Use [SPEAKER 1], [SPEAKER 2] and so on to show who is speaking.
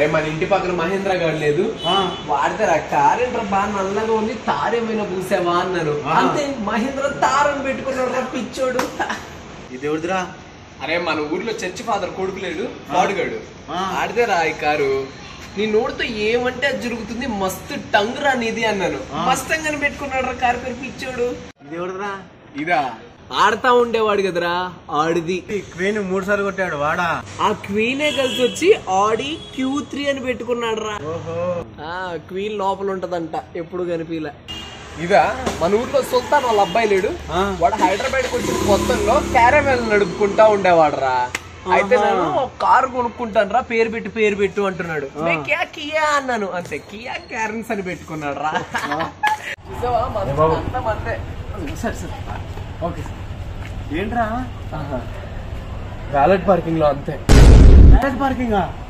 [SPEAKER 1] అరే మన ఇంటి పక్కన మహేంద్ర గారు లేదు
[SPEAKER 2] ఆ.
[SPEAKER 1] వాడితే కార్ ఏంట్రా బాగా నల్లగా ఉంది తార్ ఏమైనా పూసావా అన్నాను
[SPEAKER 2] ఆ.
[SPEAKER 1] అంతే మహేంద్ర తారని పెట్టుకున్నాడు రా పిచ్చోడు
[SPEAKER 2] ఇది ఎవరిదిరా
[SPEAKER 1] అరే మన ఊర్లో చర్చి ఫాదర్ కొడుకు లేడు వాడుగాడు
[SPEAKER 2] ఆ.
[SPEAKER 1] ఆడితే రా ఈ కారు నీ నోటితో ఏమంటే అది జరుగుతుంది మస్తు టంగ్ రా నీది అన్నాను
[SPEAKER 2] ఆ.
[SPEAKER 1] మస్తంగానే పెట్టుకున్నాడు రా కారు పేరు పిచ్చోడు
[SPEAKER 2] ఇది ఎవరిదిరా
[SPEAKER 1] ఇదా ఆడతా ఉండేవాడు కదరా ఆడిది
[SPEAKER 2] క్వీన్ మూడు సార్లు కొట్టాడు వాడా
[SPEAKER 1] ఆ క్వీనే కలిసి వచ్చి ఆడి క్యూ త్రీ అని పెట్టుకున్నాడు రా
[SPEAKER 2] ఓహో
[SPEAKER 1] ఆ క్వీన్ లోపల ఉంటదంట ఎప్పుడు కనిపించలే ఇదా మన ఊర్లో సుల్తాన్ వాళ్ళ అబ్బాయి లేడు
[SPEAKER 2] ఆ.
[SPEAKER 1] వాడు హైదరాబాద్ కి వచ్చిన కొత్తలో క్యారమెల్ నడుపుకుంటా ఉండేవాడు రా అయితే
[SPEAKER 2] ఆహా.
[SPEAKER 1] నేను ఒక కారు కొనుక్కుంటాను రా పేరు పెట్టు పేరు పెట్టు అంటున్నాడు "మే కియా కియా అన్నాను అంతే కియా క్యారన్స్ అని పెట్టుకున్నాడు రా చూసావా మన
[SPEAKER 2] బాబు.
[SPEAKER 1] అంతా మందే సరే సరే ఓకే
[SPEAKER 2] ఏంట్రా
[SPEAKER 1] వ్యాలెట్ పార్కింగ్ లో అంతే
[SPEAKER 2] పార్కింగ్